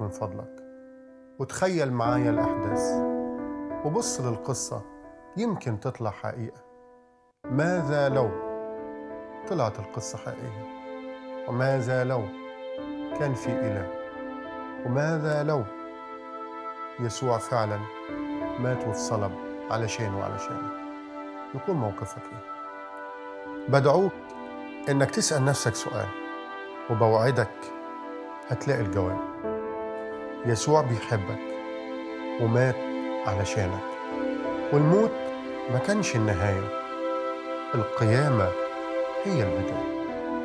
من فضلك وتخيل معايا الأحداث وبص للقصة يمكن تطلع حقيقة ماذا لو طلعت القصة حقيقية وماذا لو كان في إله وماذا لو يسوع فعلا مات واتصلب علشان وعلشانك يكون موقفك ايه بدعوك انك تسأل نفسك سؤال وبوعدك هتلاقي الجواب يسوع بيحبك ومات علشانك والموت ما كانش النهاية القيامة هي البداية